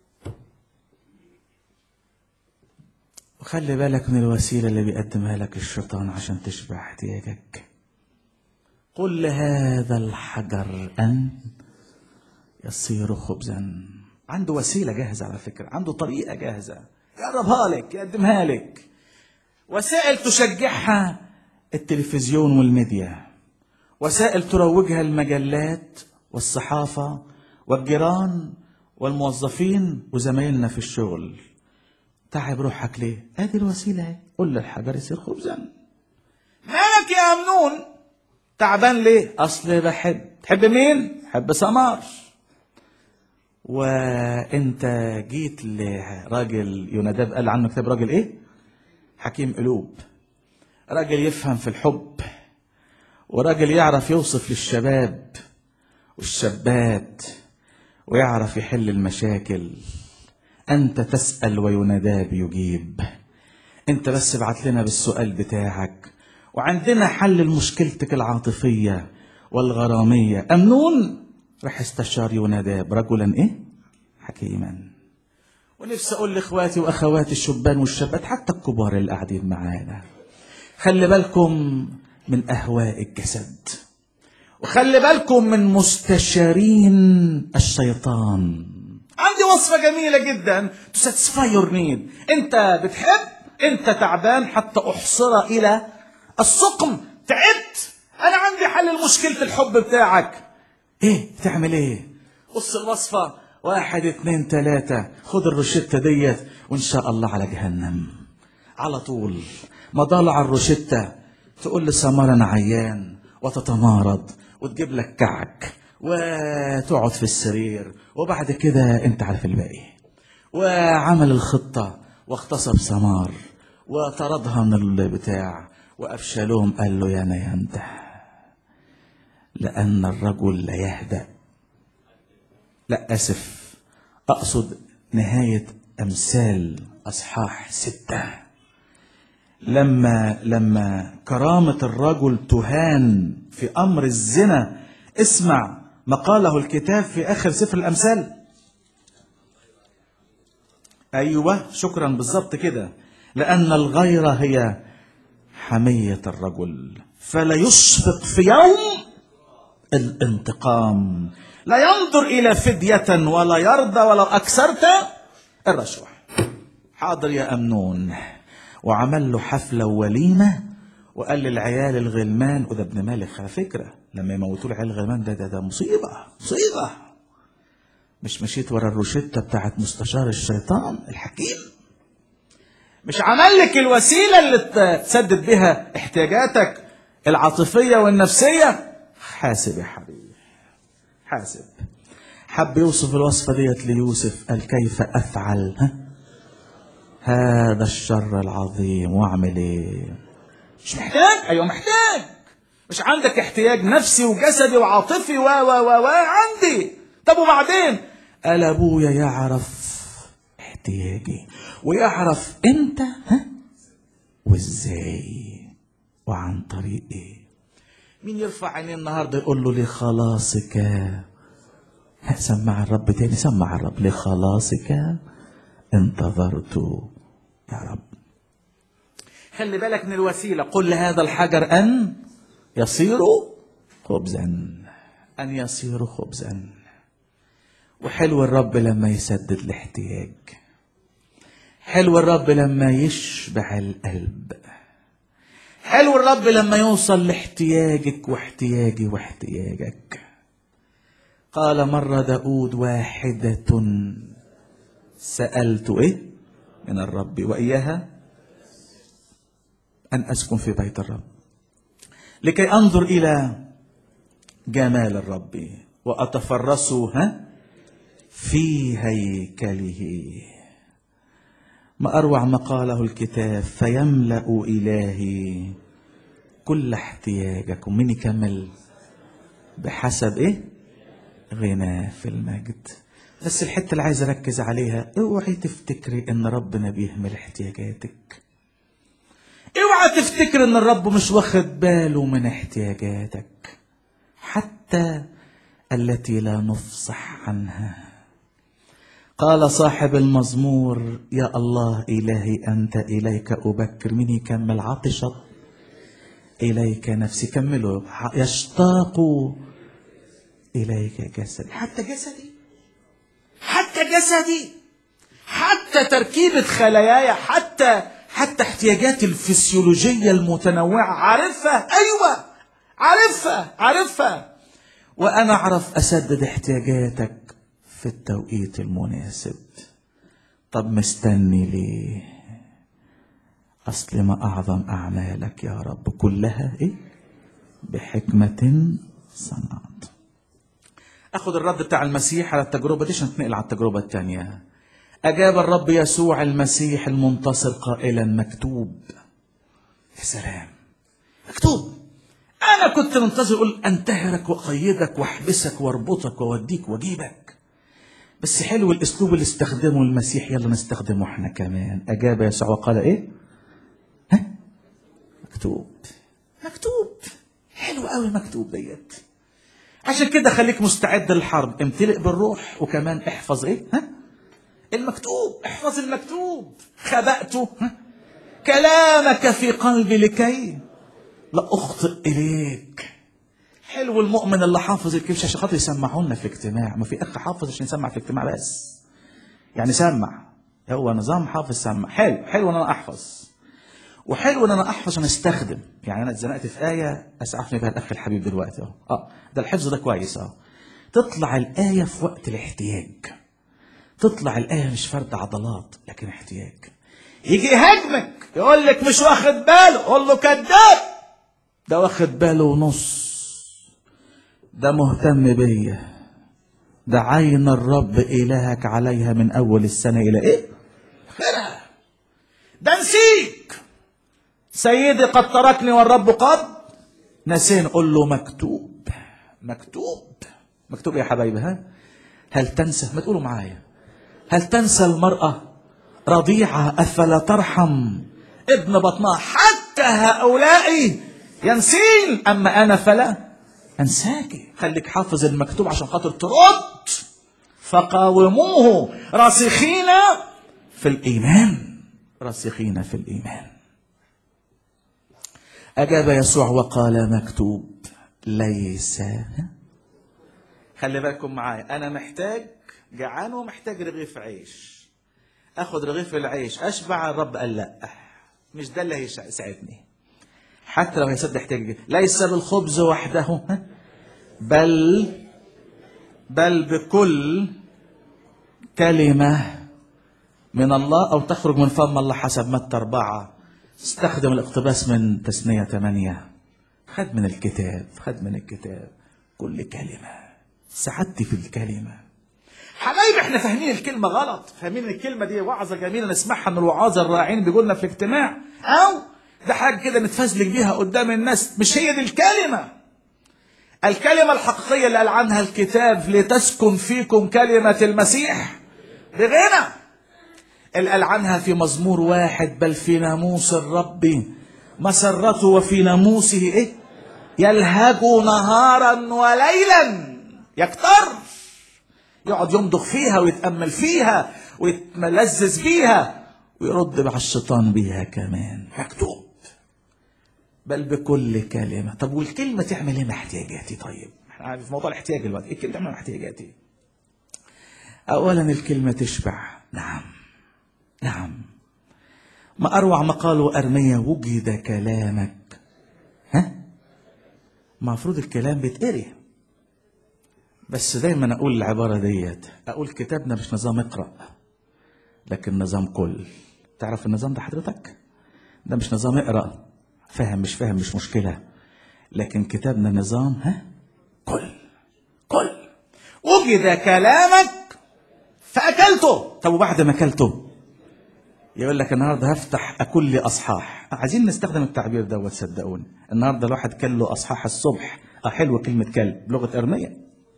وخلي بالك من الوسيلة اللي بيقدمها لك الشيطان عشان تشبع احتياجك قل لهذا الحجر أن يصير خبزا عنده وسيلة جاهزة على فكرة عنده طريقة جاهزة يقربها لك يقدمها لك وسائل تشجعها التلفزيون والميديا وسائل تروجها المجلات والصحافة والجيران والموظفين وزمايلنا في الشغل تعب روحك ليه؟ ادي الوسيلة اهي قل للحجر يصير خبزا مالك يا أمنون تعبان ليه؟ أصل بحب تحب مين؟ بحب سمار وانت جيت لراجل يوناداب قال عنه كتاب راجل ايه؟ حكيم قلوب راجل يفهم في الحب وراجل يعرف يوصف للشباب والشابات ويعرف يحل المشاكل انت تسال ويناداب يجيب انت بس ابعت لنا بالسؤال بتاعك وعندنا حل لمشكلتك العاطفيه والغراميه امنون راح استشار يوناداب رجلا ايه حكيما ونفسي اقول لاخواتي واخواتي الشبان والشابات حتى الكبار اللي قاعدين معانا خلي بالكم من اهواء الجسد وخلي بالكم من مستشارين الشيطان عندي وصفه جميله جدا تساتسفاي يور نيد انت بتحب انت تعبان حتى احصر الى السقم تعبت انا عندي حل لمشكله الحب بتاعك ايه بتعمل ايه بص الوصفه واحد اتنين تلاتة خد الروشتة ديت وان شاء الله على جهنم على طول ما ضلع الروشتة تقول لسمار انا عيان وتتمارض وتجيب لك كعك وتقعد في السرير وبعد كده انت عارف الباقي وعمل الخطة واغتصب سمار وطردها من البتاع وأبشالوم قال له يا نيانده لأن الرجل لا يهدأ لا أسف أقصد نهاية أمثال أصحاح ستة لما لما كرامة الرجل تهان في أمر الزنا اسمع ما قاله الكتاب في آخر سفر الأمثال أيوة شكرا بالظبط كده لأن الغيرة هي حمية الرجل فلا يشفق في يوم الانتقام لا ينظر إلى فدية ولا يرضى ولو أكثرت الرشوة حاضر يا أمنون وعمل له حفلة ووليمة وقال للعيال الغلمان وده ابن مالك على فكرة لما يموتوا العيال الغلمان ده ده, ده مصيبة مصيبة مش مشيت ورا الروشتة بتاعت مستشار الشيطان الحكيم مش عمل لك الوسيلة اللي تسدد بها احتياجاتك العاطفية والنفسية حاسب يا حبيبي حاسب حب يوصف الوصفة ديت ليوسف قال كيف أفعل ها؟ هذا الشر العظيم واعمل ايه مش محتاج ايوه محتاج مش عندك احتياج نفسي وجسدي وعاطفي و و و و عندي طب وبعدين قال ابويا يعرف احتياجي ويعرف امتى ها وازاي وعن طريق ايه مين يرفع عينيه النهارده يقول له لخلاصك سمع الرب تاني سمع الرب لخلاصك انتظرت يا رب خلي بالك من الوسيله قل لهذا الحجر ان يصير خبزا ان يصير خبزا وحلو الرب لما يسدد الاحتياج حلو الرب لما يشبع القلب حلو الرب لما يوصل لاحتياجك واحتياجي واحتياجك قال مرة داود واحدة سألت إيه من الرب وإياها أن أسكن في بيت الرب لكي أنظر إلى جمال الرب وأتفرس ها في هيكله ما أروع ما قاله الكتاب فيملأ إلهي كل احتياجكم من يكمل بحسب إيه غنى في المجد بس الحته اللي عايز اركز عليها اوعي تفتكري ان ربنا بيهمل احتياجاتك اوعى تفتكر ان الرب مش واخد باله من احتياجاتك حتى التي لا نفصح عنها قال صاحب المزمور يا الله الهي انت اليك ابكر من يكمل عطشت اليك نفسي كملوا يشتاق اليك جسدي حتى جسدي حتى جسدي حتى تركيبة خلاياي حتى حتى احتياجاتي الفسيولوجية المتنوعة عارفها أيوة عارفها عارفها وأنا أعرف أسدد احتياجاتك في التوقيت المناسب طب مستني ليه أصل ما أعظم أعمالك يا رب كلها إيه بحكمة صنعت أخذ الرد بتاع المسيح على التجربة دي عشان نتنقل على التجربة الثانية أجاب الرب يسوع المسيح المنتصر قائلا مكتوب يا سلام مكتوب أنا كنت منتظر أقول أنتهرك وأقيدك وأحبسك وأربطك وأوديك وأجيبك بس حلو الأسلوب اللي استخدمه المسيح يلا نستخدمه احنا كمان أجاب يسوع وقال إيه؟ ها؟ مكتوب مكتوب حلو قوي مكتوب ديت عشان كده خليك مستعد للحرب امتلئ بالروح وكمان احفظ ايه ها المكتوب احفظ المكتوب خبأته ها؟ كلامك في قلبي لكي لا اخطئ اليك حلو المؤمن اللي حافظ الكبش عشان خاطر يسمعونا في اجتماع ما في اخ حافظ عشان يسمع في اجتماع بس يعني سمع هو نظام حافظ سمع حلو حلو ان انا احفظ وحلو ان انا احفظ عشان استخدم يعني انا اتزنقت في ايه اسعفني بها الاخ الحبيب دلوقتي اهو اه ده الحفظ ده كويس اه تطلع الايه في وقت الاحتياج تطلع الايه مش فرد عضلات لكن احتياج يجي يهاجمك يقول لك مش واخد باله قول له كذاب ده واخد باله ونص ده مهتم بيا ده عين الرب إلهك عليها من أول السنة إلى إيه؟ آخرها ده نسيك سيدي قد تركني والرب قد نسين قل له مكتوب مكتوب مكتوب يا حبايبي ها هل تنسى ما تقولوا معايا هل تنسى المرأة رضيعة أفلا ترحم ابن بطنها حتى هؤلاء ينسين أما أنا فلا أنساك خليك حافظ المكتوب عشان خاطر ترد فقاوموه راسخين في الإيمان راسخين في الإيمان أجاب يسوع وقال مكتوب ليس خلي بالكم معايا أنا محتاج جعان ومحتاج رغيف عيش أخذ رغيف العيش أشبع الرب قال لا مش ده اللي هيساعدني حتى لو هيسد احتياجي ليس بالخبز وحده بل بل بكل كلمة من الله أو تخرج من فم الله حسب متى أربعة استخدم الاقتباس من تسنية ثمانية خد من الكتاب خد من الكتاب كل كلمة سعدت في الكلمة حبايبي احنا فاهمين الكلمة غلط فاهمين الكلمة دي وعظة جميلة نسمعها من الوعاظ الراعين بيقولنا في الاجتماع أو ده حاجة كده نتفزلك بيها قدام الناس مش هي دي الكلمة الكلمة الحقيقية اللي قال عنها الكتاب لتسكن فيكم كلمة المسيح بغنى اللي قال عنها في مزمور واحد بل في ناموس الرب مسرته وفي ناموسه ايه يلهج نهارا وليلا يكتر يقعد يمضغ فيها ويتأمل فيها ويتملذذ بيها ويرد مع الشيطان بيها كمان مكتوب بل بكل كلمة طب والكلمة تعمل ايه مع احتياجاتي طيب احنا في موضوع الاحتياج دلوقتي ايه الكلمة تعمل مع احتياجاتي اولا الكلمة تشبع نعم نعم ما اروع ما قالوا ارميا وجد كلامك ها المفروض الكلام بيتقري بس دايما اقول العبارة ديت اقول كتابنا مش نظام اقرأ لكن نظام كل تعرف النظام ده حضرتك ده مش نظام اقرأ فاهم مش فاهم مش مشكلة لكن كتابنا نظام ها كل كل وجد كلامك فأكلته طب وبعد ما أكلته يقول لك النهارده هفتح أكل لي أصحاح عايزين نستخدم التعبير دوت صدقوني النهارده الواحد كل له أصحاح الصبح أه حلوة كلمة كلب بلغة أرمية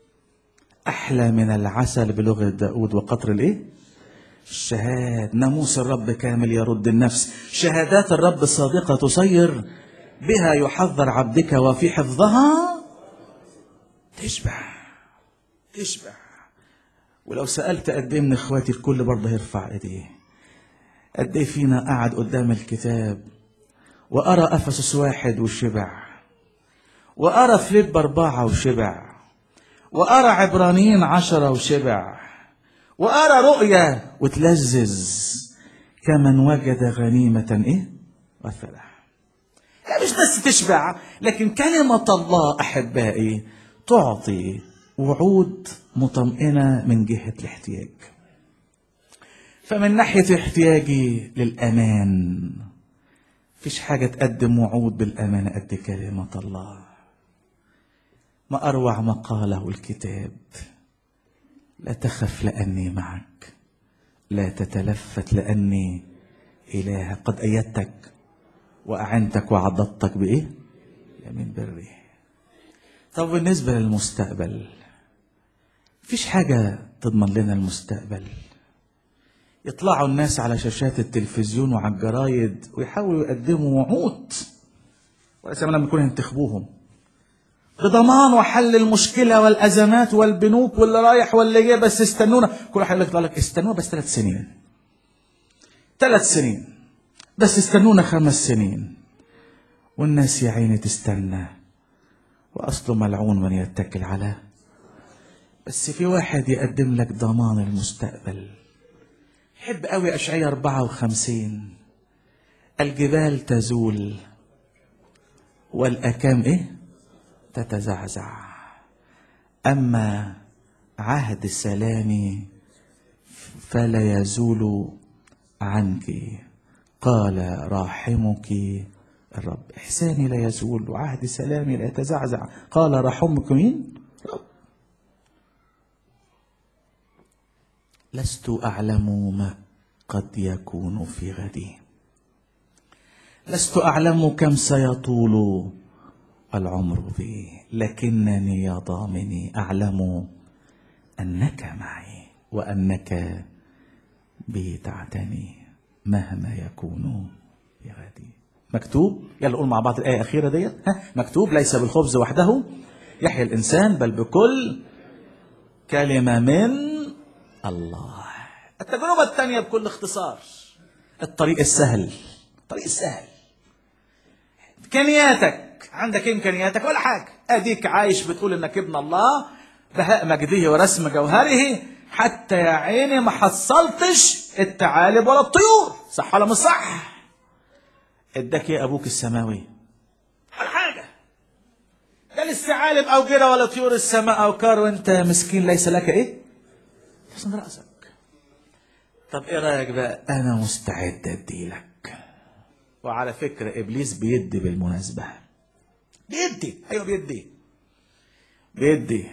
أحلى من العسل بلغة داود وقطر الإيه؟ الشهاد ناموس الرب كامل يرد النفس شهادات الرب صادقة تصير بها يحذر عبدك وفي حفظها تشبع تشبع ولو سألت قد ايه من اخواتي الكل برضه هيرفع ايديه قد ايه فينا قعد قدام الكتاب وأرى أفسس واحد وشبع وأرى فيليب أربعة وشبع وأرى عبرانيين عشرة وشبع وأرى رؤية وتلذذ كمن وجد غنيمة إيه وفرح لا مش بس تشبع لكن كلمة الله أحبائي تعطي وعود مطمئنة من جهة الاحتياج فمن ناحية احتياجي للأمان فيش حاجة تقدم وعود بالأمان قد كلمة الله ما أروع ما قاله الكتاب لا تخف لأني معك لا تتلفت لأني إله قد أيدتك وأعنتك وعضدتك بإيه؟ يمين بري طب بالنسبة للمستقبل فيش حاجة تضمن لنا المستقبل يطلعوا الناس على شاشات التلفزيون وعلى الجرايد ويحاولوا يقدموا وعود ولا سيما لما يكونوا ينتخبوهم بضمان وحل المشكلة والأزمات والبنوك واللي رايح واللي جاي بس استنونا كل واحد يقول لك استنونا بس ثلاث سنين ثلاث سنين بس استنونا خمس سنين والناس يا عيني تستنى وأصله ملعون من يتكل على بس في واحد يقدم لك ضمان المستقبل حب قوي أشعية 54 الجبال تزول والأكام إيه تتزعزع أما عهد السلام فلا يزول عنك قال راحمك الرب إحساني لا يزول وعهد سلامي لا يتزعزع قال راحمك مين رب لست أعلم ما قد يكون في غدي لست أعلم كم سيطول العمر بي لكنني يا ضامني أعلم أنك معي وأنك بي تعتني مهما يكون في غدي مكتوب يلا نقول مع بعض الآية الأخيرة ديت ها مكتوب ليس بالخبز وحده يحيى الإنسان بل بكل كلمة من الله التجربة الثانية بكل اختصار الطريق السهل الطريق السهل إمكانياتك عندك إمكانياتك ولا حاجة أديك عايش بتقول إنك ابن الله بهاء مجده ورسم جوهره حتى يا عيني ما حصلتش الثعالب ولا الطيور صح ولا مش صح اداك يا ابوك السماوي ولا حاجه لا للثعالب او كده ولا طيور السماء او كار وانت مسكين ليس لك ايه حسن راسك طب ايه رايك بقى انا مستعد اديلك وعلى فكره ابليس بيدي بالمناسبه بيدي ايوه بيدي بيدي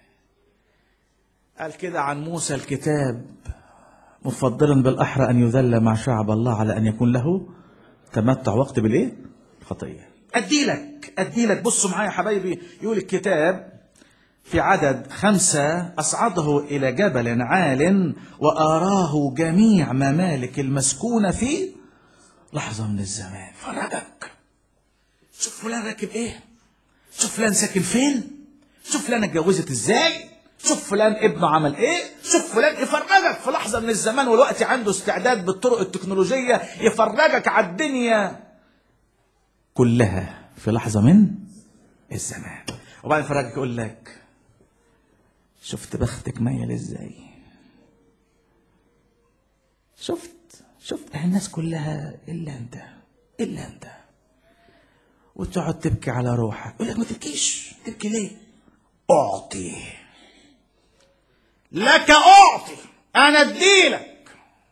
قال كده عن موسى الكتاب مفضلا بالاحرى ان يذل مع شعب الله على ان يكون له تمتع وقت بالايه؟ الخطيه. اديلك اديلك بصوا معايا يا حبايبي يقول الكتاب في عدد خمسة أصعده إلى جبل عال وأراه جميع ممالك المسكونة في لحظة من الزمان فرجك شوف فلان راكب إيه شوف فلان ساكن فين شوف فلان اتجوزت إزاي شوف فلان ابنه عمل ايه شوف فلان يفرجك في لحظة من الزمان والوقت عنده استعداد بالطرق التكنولوجية يفرجك على الدنيا كلها في لحظة من الزمان وبعدين يفرجك يقول لك شفت بختك ميل ازاي شفت شفت الناس كلها الا انت الا انت وتقعد تبكي على روحك يقول لك ما تبكيش تبكي ليه اعطي لك اعطي انا اديلك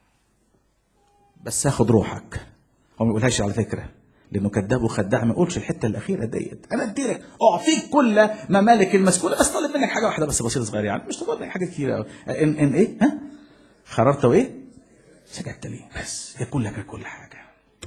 بس اخد روحك هو ما يقولهاش على فكره لانه كذاب وخداع ما يقولش الحته الاخيره ديت انا اديلك اعطيك كل ممالك المسكونه بس طالب منك حاجه واحده بس بسيطه صغيره يعني مش طالب منك حاجه كتيره قوي ان ان ايه ها خررت وايه سجدت لي بس يكون لك كل حاجه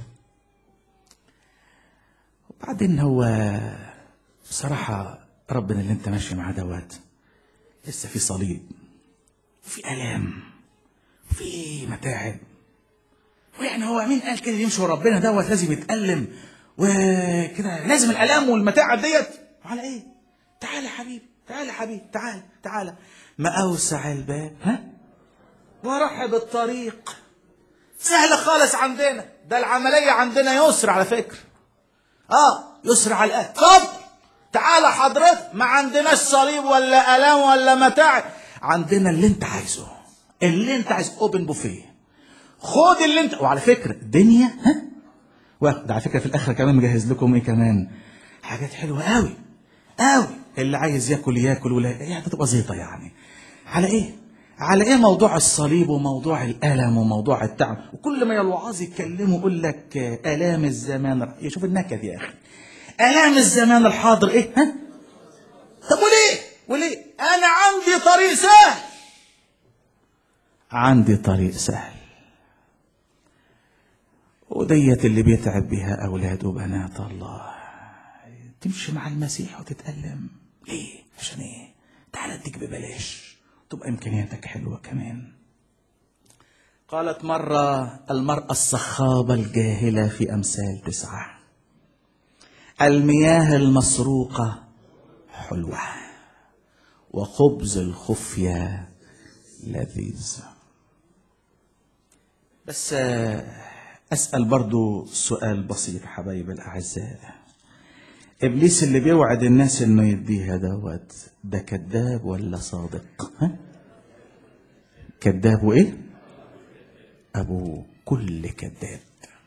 وبعدين هو بصراحه ربنا اللي انت ماشي معاه دوت لسه في صليب وفي الام وفي متاعب ويعني هو مين قال كده يمشي ورا ربنا دوت لازم يتألم وكده لازم الآلام والمتاعب ديت على ايه؟ تعالى يا حبيبي تعالى يا حبيبي تعالى تعالى ما أوسع الباب ها؟ ورحب الطريق سهل خالص عندنا ده العملية عندنا يسر على فكرة اه يسر على الآن اتفضل تعالى حضرتك ما عندناش صليب ولا آلام ولا متاعب عندنا اللي انت عايزه اللي انت عايزه اوبن بوفيه خد اللي انت وعلى فكره الدنيا ها واخد على فكره في الاخر كمان مجهز لكم ايه كمان حاجات حلوه قوي قوي اللي عايز ياكل ياكل ولا يعني تبقى زيطه يعني على ايه على ايه موضوع الصليب وموضوع الالم وموضوع التعب وكل ما الوعاظ يتكلموا يقول لك آه، الام الزمان يشوف النكد يا اخي الام الزمان الحاضر ايه ها طب وليه وليه انا عندي طريق سهل عندي طريق سهل وديت اللي بيتعب بها أولاد وبنات الله تمشي مع المسيح وتتألم ليه؟ عشان إيه؟ تعال أديك ببلاش تبقى إمكانياتك حلوة كمان قالت مرة المرأة الصخابة الجاهلة في أمثال تسعة المياه المسروقة حلوة وخبز الخفية لذيذ بس آه، أسأل برضو سؤال بسيط حبايب الأعزاء إبليس اللي بيوعد الناس إنه يديها دوت ده كذاب ولا صادق؟ ها؟ كذاب وإيه؟ أبو كل كذاب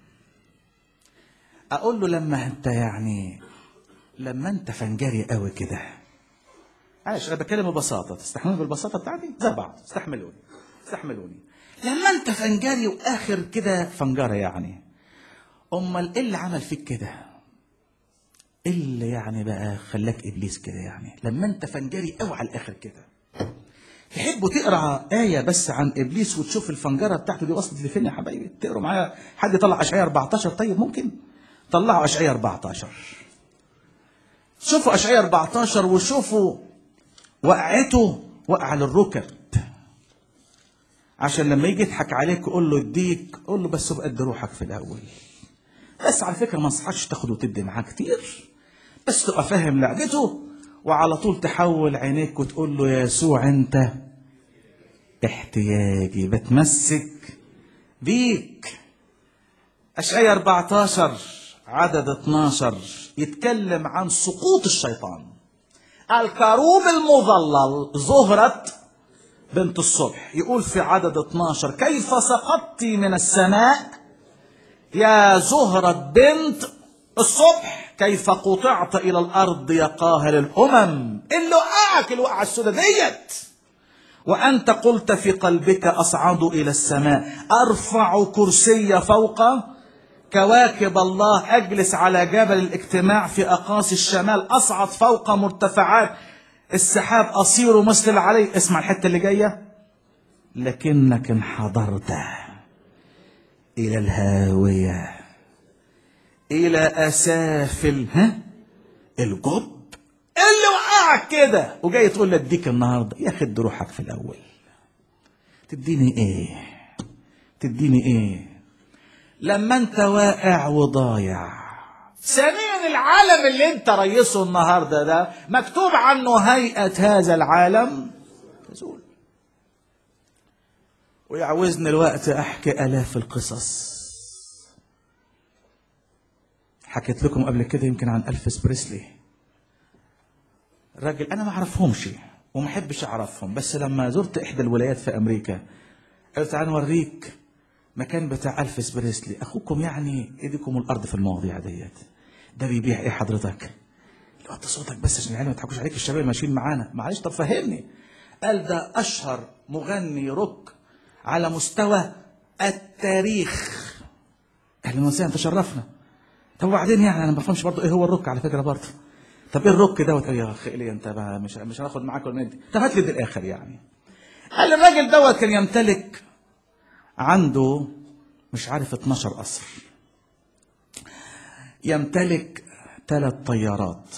أقول له لما أنت يعني لما أنت فنجري قوي كده معلش أنا بتكلم ببساطة تستحملوني بالبساطة بتاعتي؟ زي بعض استحملوني استحملوني لما أنت فنجري وآخر كده فنجرة يعني أمال إيه اللي عمل فيك كده؟ إيه اللي يعني بقى خلاك إبليس كده يعني؟ لما أنت فنجري قوي على الآخر كده تحبوا تقرا آية بس عن إبليس وتشوف الفنجرة بتاعته دي وصلت لفين يا حبايبي؟ تقروا معايا حد يطلع أشعياء 14 طيب ممكن؟ طلعوا أشعياء 14 شوفوا أشعياء 14 وشوفوا وقعته وقع للركب عشان لما يجي يضحك عليك قول له اديك قول له بس بقد روحك في الأول بس على فكرة ما انصحكش تاخد وتدي معاه كتير بس تبقى فاهم لعبته وعلى طول تحول عينيك وتقول له يا يسوع انت احتياجي بتمسك بيك أشعياء 14 عدد 12 يتكلم عن سقوط الشيطان الكروب المظلل زهرة بنت الصبح يقول في عدد 12 كيف سقطت من السماء يا زهرة بنت الصبح كيف قطعت إلى الأرض يا قاهر الأمم اللي وقعك الوقعة السوداء ديت وأنت قلت في قلبك أصعد إلى السماء أرفع كرسي فوق كواكب الله أجلس على جبل الاجتماع في أقاصي الشمال أصعد فوق مرتفعات السحاب أصير مثل علي اسمع الحتة اللي جاية لكنك انحدرت إلى الهاوية إلى أسافل ها الجب اللي وقعك كده وجاي تقول لي اديك النهارده يا اخي ادي روحك في الاول تديني ايه تديني ايه لما انت واقع وضايع ثانيا العالم اللي انت رئيسه النهارده ده مكتوب عنه هيئه هذا العالم تزول ويعوزني الوقت احكي الاف القصص حكيت لكم قبل كده يمكن عن الفيس بريسلي راجل انا ما اعرفهمش وما احبش اعرفهم بس لما زرت احدى الولايات في امريكا قلت تعال نوريك مكان بتاع الفيس بريسلي اخوكم يعني ايديكم الارض في المواضيع ديت ده بيبيع ايه حضرتك لو انت صوتك بس عشان العيال ما يضحكوش عليك الشباب ماشيين معانا معلش طب فهمني قال ده اشهر مغني روك على مستوى التاريخ اهلا وسهلا تشرفنا طب وبعدين يعني انا ما بفهمش برضه ايه هو الروك على فكره برضه طب ايه الروك دوت قال يا اخي ليه انت بقى مش مش هناخد معاك ولا ندي طب هات لي دي الاخر يعني قال الراجل دوت كان يمتلك عنده مش عارف 12 قصر يمتلك ثلاث طيارات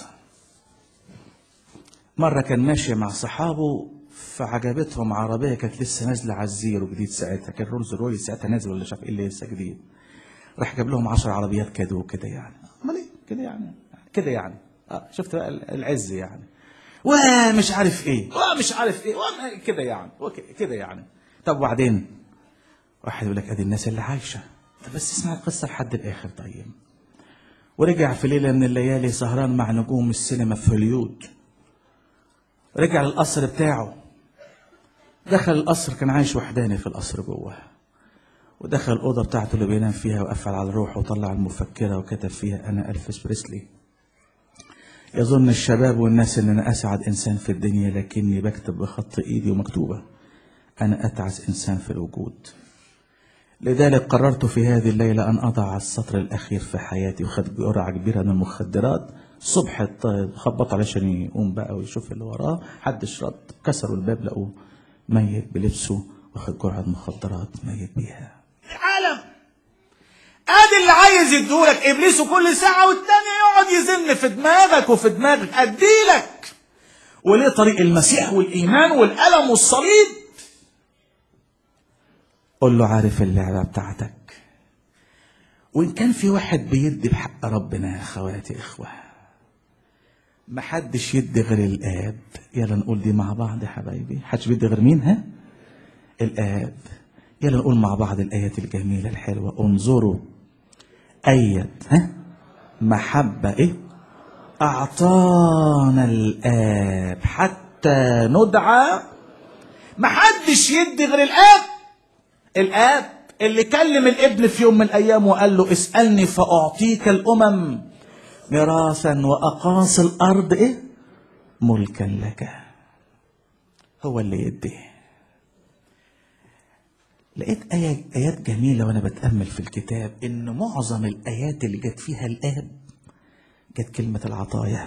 مرة كان ماشي مع صحابه فعجبتهم عربية كانت لسه نازلة على الزيرو جديد ساعتها كان رولز رويس ساعتها نازل ولا شاف ايه اللي لسه جديد راح جاب لهم 10 عربيات كده وكده يعني امال ايه كده يعني كده يعني اه شفت بقى العز يعني ومش عارف ايه ومش عارف ايه وما- كده يعني وك- كده يعني طب وبعدين واحد يقول لك ادي الناس اللي عايشه طب بس اسمع القصه لحد الاخر طيب ورجع في ليله من الليالي سهران مع نجوم السينما في هوليود رجع للقصر بتاعه دخل القصر كان عايش وحداني في القصر جوه ودخل الأوضة بتاعته اللي بينام فيها وقفل على روحه وطلع المفكرة وكتب فيها أنا ألفيس بريسلي يظن الشباب والناس ان انا اسعد انسان في الدنيا لكني بكتب بخط ايدي ومكتوبه انا اتعس انسان في الوجود لذلك قررت في هذه الليله ان اضع السطر الاخير في حياتي وخد جرعه كبيره من المخدرات الصبح خبط عليه عشان يقوم بقى ويشوف اللي وراه حدش رد كسروا الباب لقوه ميت بلبسه واخد جرعه مخدرات ميت بيها العالم ادي اللي عايز يدولك ابليس كل ساعه والتانيه يقعد يزن في دماغك وفي دماغك اديلك وليه طريق المسيح والايمان والالم والصليب قول له عارف اللعبه بتاعتك وان كان في واحد بيدي بحق ربنا يا اخواتي اخوه محدش يدي غير الاب يلا نقول دي مع بعض يا حبايبي حدش بيدي غير مين ها الاب يلا نقول مع بعض الايات الجميله الحلوه انظروا اية ها محبه ايه اعطانا الاب حتى ندعى محدش يدي غير الاب الاب اللي كلم الابن في يوم من الايام وقال له اسالني فاعطيك الامم ميراثا واقاصي الارض ايه ملكا لك هو اللي يدي لقيت آية آيات جميلة وأنا بتأمل في الكتاب إن معظم الآيات اللي جت فيها الآب جت كلمة العطايا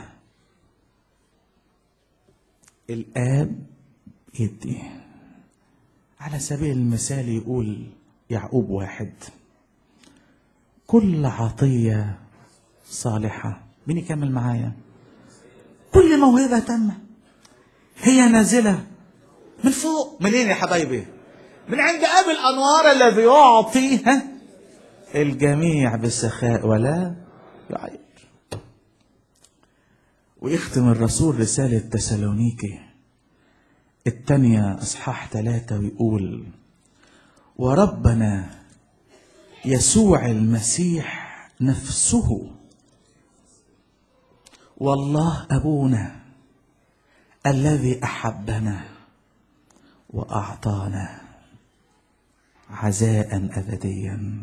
الآب يدي على سبيل المثال يقول يعقوب واحد كل عطية صالحة مين يكمل معايا كل موهبة تامة هي نازلة من فوق منين يا حبايبي من عند اب الانوار الذي يعطي ها الجميع بسخاء ولا يعير ويختم الرسول رسالة تسالونيكي الثانية أصحاح ثلاثة ويقول وربنا يسوع المسيح نفسه والله أبونا الذي أحبنا وأعطانا عزاء أبديا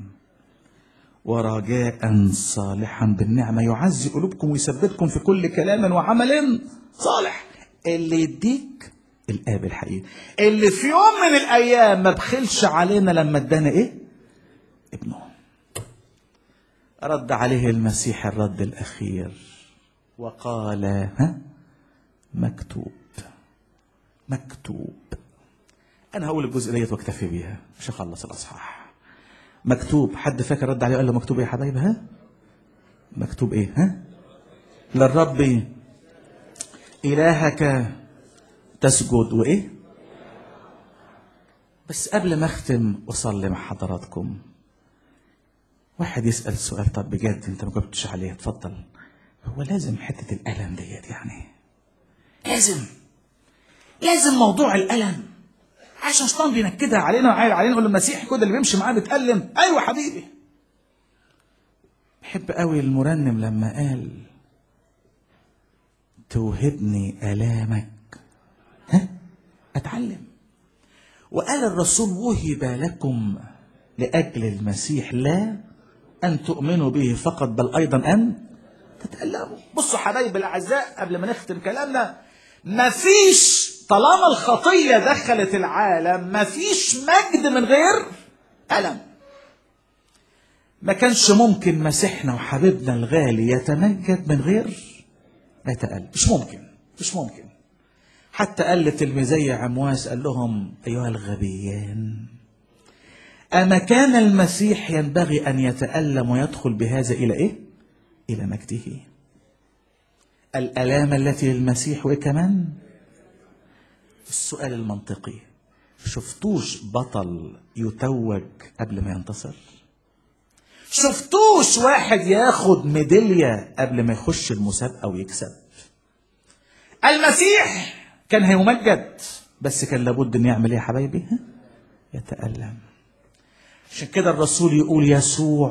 ورجاء صالحا بالنعمة يعزي قلوبكم ويثبتكم في كل كلام وعمل صالح اللي يديك الآب الحقيقي اللي في يوم من الايام ما بخلش علينا لما ادانا ايه ابنه رد عليه المسيح الرد الأخير وقال ها مكتوب مكتوب أنا هقول الجزء ديت واكتفي بيها مش هخلص الأصحاح مكتوب حد فاكر رد عليه قال له مكتوب ايه يا حبايبي ها مكتوب ايه ها للرب إلهك تسجد وإيه بس قبل ما أختم أصلي مع حضراتكم واحد يسأل سؤال طب بجد أنت ما جاوبتش عليه اتفضل هو لازم حتة الألم ديت يعني لازم لازم موضوع الالم عشان شيطان بينكدها علينا وعايل علينا يقول المسيح كده اللي بيمشي معاه بيتألم ايوه حبيبي بحب قوي المرنم لما قال توهبني آلامك ها أتعلم وقال الرسول وهب لكم لأجل المسيح لا أن تؤمنوا به فقط بل أيضا أن تتألموا بصوا حبايب الاعزاء قبل ما نختم كلامنا مفيش طالما الخطيه دخلت العالم مفيش مجد من غير الم ما كانش ممكن مسيحنا وحبيبنا الغالي يتمجد من غير ما يتألم مش ممكن مش ممكن حتى قال لتلميذي عمواس قال لهم أيها الغبيان أما كان المسيح ينبغي أن يتألم ويدخل بهذا إلى إيه؟ إلى مجده الآلام التي للمسيح وإيه كمان؟ السؤال المنطقي شفتوش بطل يتوج قبل ما ينتصر؟ شفتوش واحد ياخد ميدالية قبل ما يخش المسابقة ويكسب؟ المسيح كان هيمجد بس كان لابد ان يعمل ايه يا حبايبي؟ ها؟ يتألم عشان كده الرسول يقول يسوع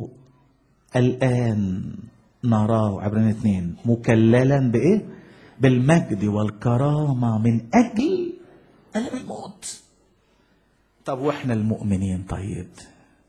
الآن نراه عبرين اتنين مكللا بإيه؟ بالمجد والكرامة من أجل ألم الموت طب وإحنا المؤمنين طيب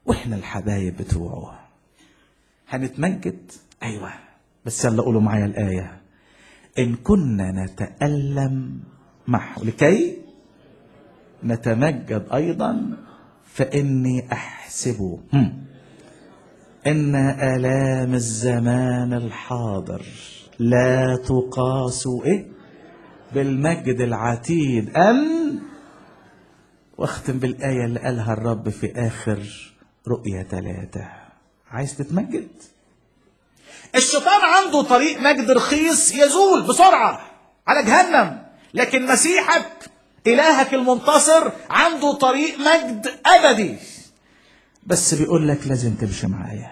واحنا الحبايب بتوعه هنتمجد ايوه بس يلا قولوا معايا الايه ان كنا نتالم معه لكي نتمجد ايضا فاني احسب هم، ان الام الزمان الحاضر لا تقاس ايه بالمجد العتيد ان واختم بالايه اللي قالها الرب في اخر رؤيا ثلاثه عايز تتمجد الشيطان عنده طريق مجد رخيص يزول بسرعة على جهنم لكن مسيحك إلهك المنتصر عنده طريق مجد أبدي بس بيقول لك لازم تمشي معايا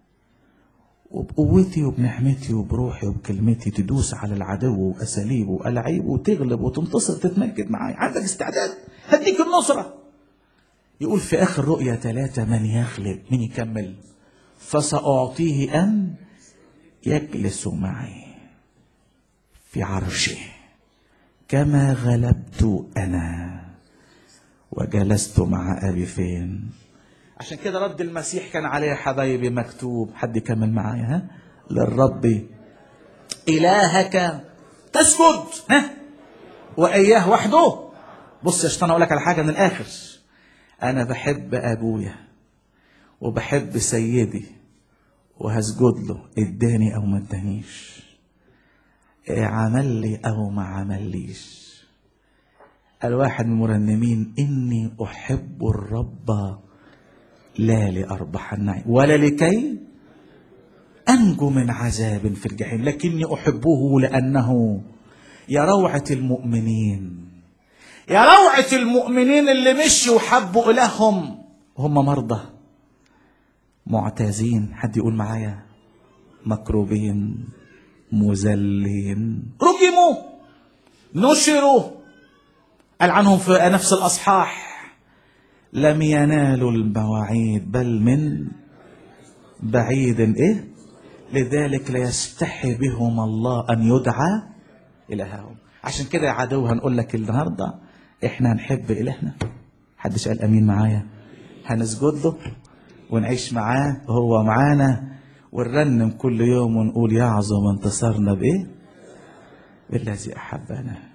وبقوتي وبنعمتي وبروحي وبكلمتي تدوس على العدو واساليبه والاعيبه وتغلب وتنتصر تتمجد معايا عندك استعداد هديك النصره يقول في اخر رؤيا ثلاثه من يغلب من يكمل فساعطيه ان يجلس معي في عرشي كما غلبت انا وجلست مع ابي فين عشان كده رد المسيح كان عليه يا حبايبي مكتوب حد يكمل معايا ها للرب إلهك تسجد ها وإياه وحده بص يا شيطان أقول لك على حاجة من الآخر أنا بحب أبويا وبحب سيدي وهسجد له اداني أو ما ادانيش إيه عمل لي أو ما عمليش الواحد من المرنمين إني أحب الرب لا لأربح النعيم ولا لكي أنجو من عذاب في الجحيم لكني أحبه لأنه يا روعة المؤمنين يا روعة المؤمنين اللي مشوا وحبوا إلههم هم مرضى معتازين حد يقول معايا مكروبين مذلين رجموا نشروا قال عنهم في نفس الأصحاح لم ينالوا المواعيد بل من بعيد ايه لذلك لا يستحي بهم الله ان يدعى الههم عشان كده يا عدو هنقول لك النهارده احنا هنحب الهنا حدش قال امين معايا هنسجد له ونعيش معاه وهو معانا ونرنم كل يوم ونقول يعظم انتصارنا بايه بالذي احبنا